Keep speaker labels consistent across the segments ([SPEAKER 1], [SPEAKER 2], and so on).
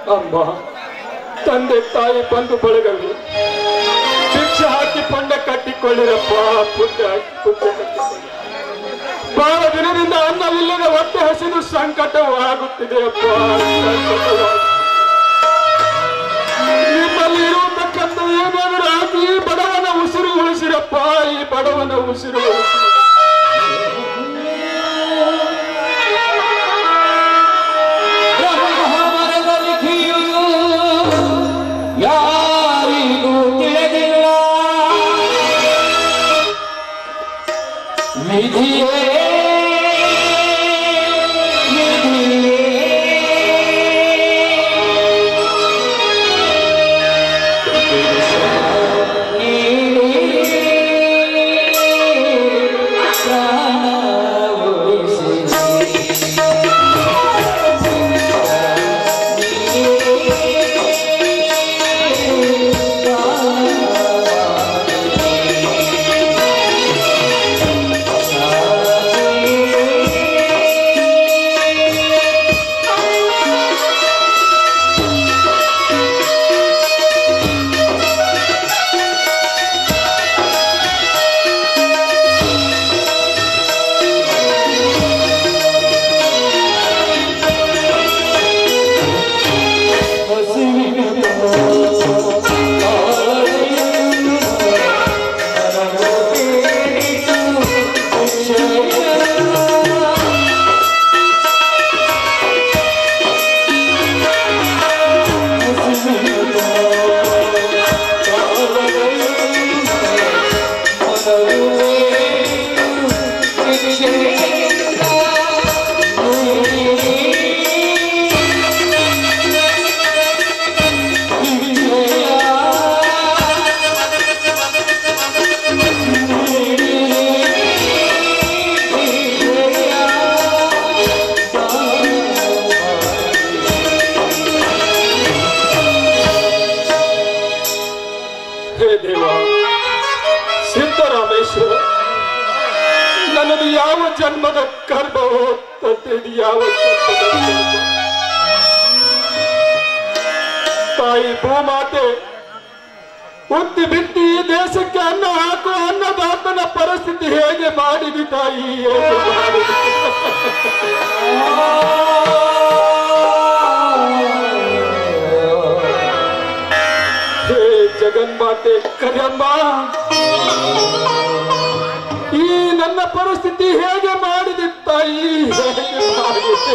[SPEAKER 1] ಅಮ್ಮ ತಂದೆ ತಾಯಿ ಬಂಧು ಬಳಗವಿ ಭಿಕ್ಷೆ ಹಾಕಿ ಪುಣ್ಯ ಕಟ್ಟಿಕೊಳ್ಳಿರಪ್ಪ ಪುಣ್ಯ ಹಾಕಿ ಪುಣ್ಯ ಕಟ್ಟಿಕೊಳ್ಳಿ ಬಹಳ ದಿನದಿಂದ ಅನ್ನವಿಲ್ಲದ ಹೊಟ್ಟೆ ಹಸಿದು ಸಂಕಟವು ಆಗುತ್ತಿದೆ ಅಪ್ಪ ಸಂಕಟವು ನಿಮ್ಮಲ್ಲಿ ಇರುವಂತಕ್ಕಂಥ ಏನಾದರೂ ಆಗಿ ಈ ಬಡವನ ಉಸಿರು ಉಳಿಸಿರಪ್ಪ ಈ ಬಡವನ ಉಸಿರು ಉಳಿಸಿರಿ
[SPEAKER 2] ಬ್ರಹ್ಮವರದ ಲಿಖಿಯು ಯಾರಿಗೂ ತಿಳಿದಿಲ್ಲ ವಿಧಿಯೇ
[SPEAKER 1] ಹೇ ದೇವ ಸಿದ್ದರಾಮೇಶ್ವರ ನನ್ನದು ಯಾವ ಜನ್ಮದ ಕರ್ಮವೋ ತಂದೆದು ಯಾವ ಜನ್ಮದ ಕರ್ಮ? ತಾಯಿ ಭೂಮಾತೆ ಉತ್ತಿ ಬಿತ್ತಿ ಈ ದೇಶಕ್ಕೆ ಅನ್ನ ಹಾಕುವ ಅನ್ನದಾತನ ಪರಿಸ್ಥಿತಿ ಹೇಗೆ ಮಾಡಿದಿ ತಾಯಿ ಹೇಗೆ ಮಾಡಿದಿ? ಹೇ ಜಗನ್ಮಾತೆ ಕರಿಯಮ್ಮ ಈ ನನ್ನ ಪರಿಸ್ಥಿತಿ ಹೇಗೆ ಮಾಡಿದೆ ತಾಯಿ ಹೇಗೆ ಮಾಡಿದೆ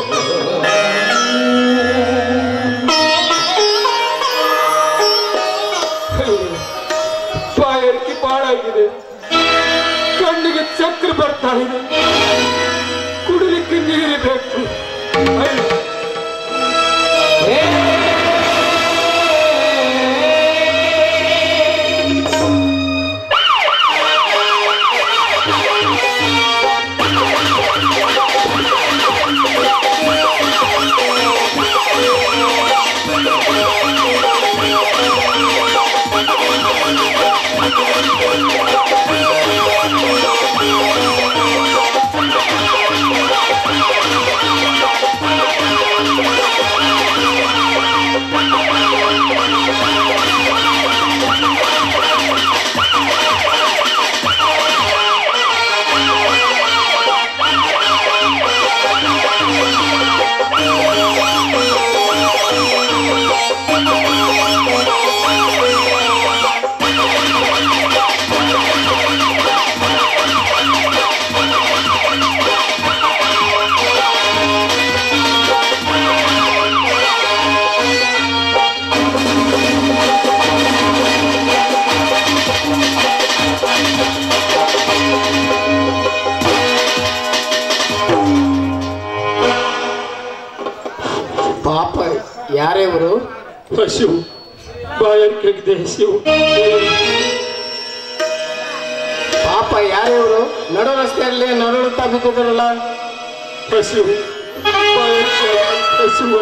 [SPEAKER 1] ಬಾಯರ್ಕಿ ಬಾಳಾಗಿದೆ ಕಣ್ಣಿಗೆ ಚಕ್ರ ಬರ್ತಾ ಇದೆ ಕುಡಿಲಿಕ್ಕೆ ನೀರು ಬೇಕು ಅಯ್ಯೋ
[SPEAKER 3] ಪಾಪ ಯಾರೇವರು
[SPEAKER 1] ಶಿವು ಬಾಯರ್ಕಿದೆ ಶಿವು
[SPEAKER 3] ಪಾಪ ಯಾರೇವರು ನಡು ರಸ್ತೆಯಲ್ಲಿ ನರಳುತ್ತಾ ಬಿದ್ದಿದ್ರಲ್ಲ
[SPEAKER 1] ಹಸಿವು ಬಾಯರ್ಕೆ ಹಸಿವು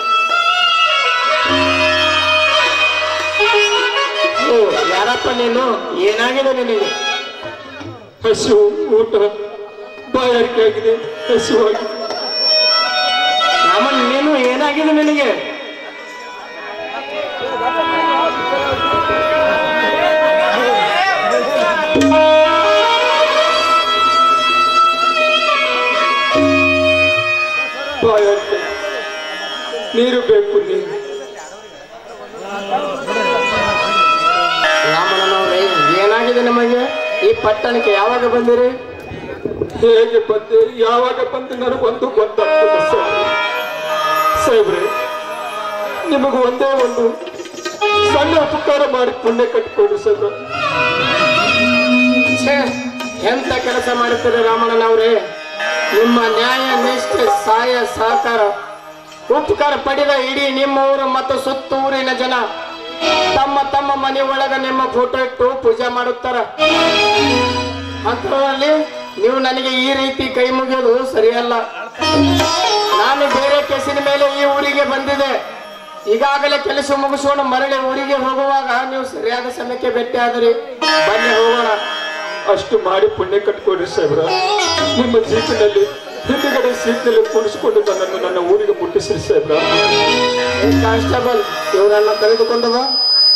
[SPEAKER 3] ಓ ಯಾರಪ್ಪ ನೀನು ಏನಾಗಿದೆ ನಿನಗೆ
[SPEAKER 1] ಹಸಿವು ಊಟ ಬಾಯಾರಿಕೆ ಆಗಿದೆ ಹಸಿವಾಗಿದೆ
[SPEAKER 3] ರಾಮನ್ ನೀನು ಏನಾಗಿದೆ ನಿನಗೆ
[SPEAKER 1] ಬಾಯತ್ತೆ ನೀರು ಬೇಕು ನೀರು
[SPEAKER 3] ರಾಮಣ್ಣನವ್ರೆ ಏನಾಗಿದೆ ನಮಗೆ ಈ ಪಟ್ಟಣಕ್ಕೆ ಯಾವಾಗ ಬಂದಿರಿ
[SPEAKER 1] ಹೇಗೆ ಬಂದೆ ಯಾವಾಗ ಬಂದೆ ನನಗೊಂದು ಗೊತ್ತಾಗ್ತದೆ ಸಾಹೇಬ್ರೆ ಸಾಹೇಬ್ರೆ ನಿಮಗೂ ಒಂದೇ ಒಂದು ಸಣ್ಣ ಉಪಕಾರ ಮಾಡಿ ಪುಣ್ಯ ಕಟ್ಟಿಕೊಡ್ರಿ ಸಾಹೇಬ್ರೆ
[SPEAKER 3] ಛೇ ಎಂತ ಕೆಲಸ ಮಾಡುತ್ತೀರಿ ರಾಮಣ್ಣನವ್ರೆ ನಿಮ್ಮ ನ್ಯಾಯ ನಿಷ್ಠೆ ಸಹಾಯ ಸಹಕಾರ ಉಪಕಾರ ಪಡೆದ ಇಡೀ ನಿಮ್ಮ ಊರು ಮತ್ತು ಸುತ್ತ ಊರಿನ ಜನ ತಮ್ಮ ತಮ್ಮ ಮನೆ ಒಳಗ ನಿಮ್ಮ ಫೋಟೋ ಇಟ್ಟು ಪೂಜೆ ಮಾಡುತ್ತಾರ ಅಂತರಲ್ಲಿ ನೀವು ನನಗೆ ಈ ರೀತಿ ಕೈ ಮುಗಿಯೋದು ಸರಿಯಲ್ಲ ನಾನು ಬೇರೆ ಕೇಸಿನ ಮೇಲೆ ಈ ಊರಿಗೆ ಬಂದಿದೆ ಈಗಾಗಲೇ ಕೆಲಸ ಮುಗಿಸ್ಕೊಂಡು ಮರಳಿ ಊರಿಗೆ ಹೋಗುವಾಗ ನೀವು ಸರಿಯಾದ ಸಮಯಕ್ಕೆ ಭೇಟಿ ಆದ್ರಿ ಬನ್ನಿ ಹೋಗೋಣ
[SPEAKER 1] ಅಷ್ಟು ಮಾಡಿ ಪುಣ್ಯ ಕಟ್ಕೊಡ್ರಿ ಸಾಹೇಬ್ರ ನಿಮ್ಮ ಜೀಪಿನಲ್ಲಿ ಹಿಂದುಗಡೆ ಸೀಟ್ನಲ್ಲಿ ಕೂಡಿಸಿಕೊಂಡು ನನ್ನನ್ನು ನನ್ನ ಊರಿಗೆ ಮುಟ್ಟಿಸ್ರಿ ಸಾಹೇಬ್ರ
[SPEAKER 3] ಕಾನ್ಸ್ಟೇಬಲ್ ಇವರನ್ನ ಕರೆದುಕೊಂಡು ಬಾ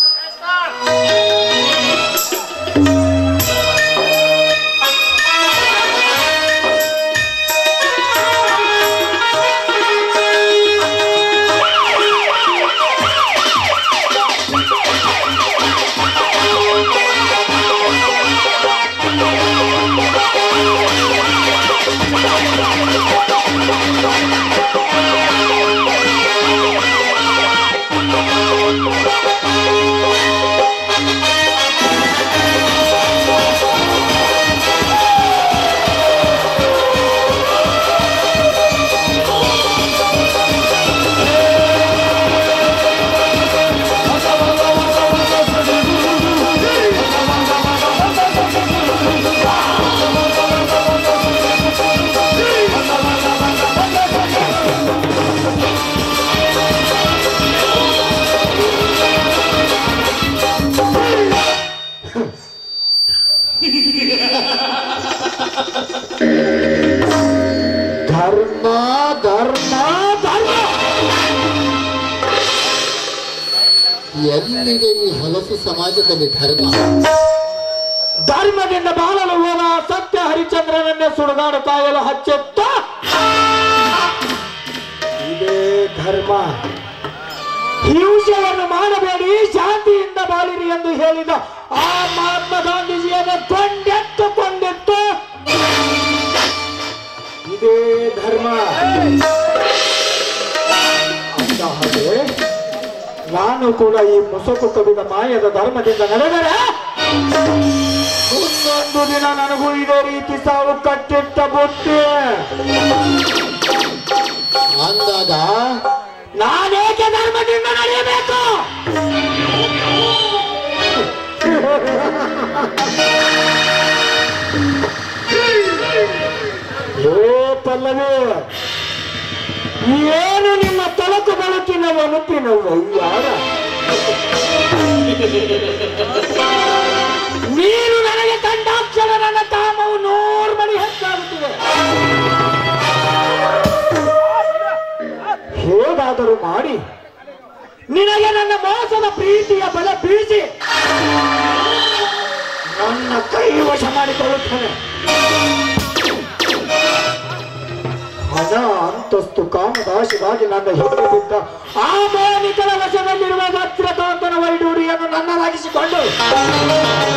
[SPEAKER 2] ಧರ್ಮ ಧರ್ಮ ಧರ್ಮ
[SPEAKER 4] ಎಲ್ಲಿದೆ ಈ ಹೊಲಸು ಸಮಾಜದಲ್ಲಿ ಧರ್ಮ
[SPEAKER 2] ಧರ್ಮದಿಂದ ಬಾಳಲು ಹೋದ ಸತ್ಯ ಹರಿಚಂದ್ರನನ್ನೇ ಸುಡುಗಾಡು ಕಾಯಲು ಹಚ್ಚೆತ್ತ ಇದೇ ಧರ್ಮ ಹಿಂಸೆಯನ್ನು ಮಾಡಬೇಡಿ ಶಾಂತಿಯಿಂದ ಬಾಳಿರಿ ಎಂದು ಹೇಳಿದ ಆ ಮಹಾತ್ಮ ಗಾಂಧೀಜಿಯನ್ನು ಕೊಂಡೆತ್ತುಕೊಂಡಿತ್ತು ಇದೇ ಧರ್ಮ ಅಂದ ಹಾಗೆ ನಾನು ಕೂಡ ಈ ಮುಸುಕು ಕವಿದ ಮಾಯದ ಧರ್ಮದಿಂದ ನಡೆದರೆ ಒಂದೊಂದು ದಿನ ನನಗೂ ಇದೇ ರೀತಿ ಸಾವು ಕಟ್ಟಿಟ್ಟ ಬುತ್ತಿ
[SPEAKER 4] ಅಂದಾಗ
[SPEAKER 2] ನಾನೇಕೆ ಧರ್ಮದಿಂದ ನಡೆಯಬೇಕು ಓ ಪಲ್ಲವಿ ಏನು ನಿಮ್ಮ ತಳಕು ಬೆಳಕಿನ ಒನಪಿನವು ಯಾರ ನೀನು ನನಗೆ ಕಂಡಾಕ್ಷರ ನನ್ನ ಕಾಮವು ನೂರು ಮಣಿ ಹೆಚ್ಚಾಗುತ್ತಿದೆ ಹೇಗಾದರೂ ಮಾಡಿ ನಿನಗೆ ನನ್ನ ಮೋಸದ ಪ್ರೀತಿಯ ಬಲ ಬೀಸಿ ನನ್ನ ಕೈ ವಶ ಮಾಡಿಕೊಳ್ಳುತ್ತೇನೆ ಹಣ ಅಂತಸ್ತು ಕಾಮದಾಶಿಗಾಗಿ ನನ್ನ ಹಿಂದೆ ಬಿದ್ದ ಆ ಮೋನಿಕರ ವಶದಲ್ಲಿರುವ ಭದ್ರಕಾಂತನ ವೈಡೂರಿಯನ್ನು ನನ್ನದಾಗಿಸಿಕೊಂಡು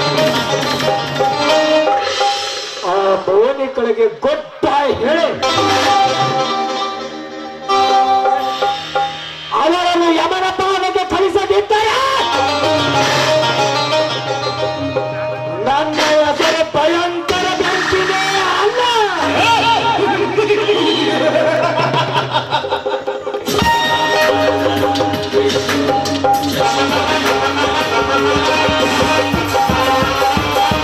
[SPEAKER 2] ಆ ಮೋನಿಕಳಿಗೆ ಗೊತ್ತ ಹೇಳಿ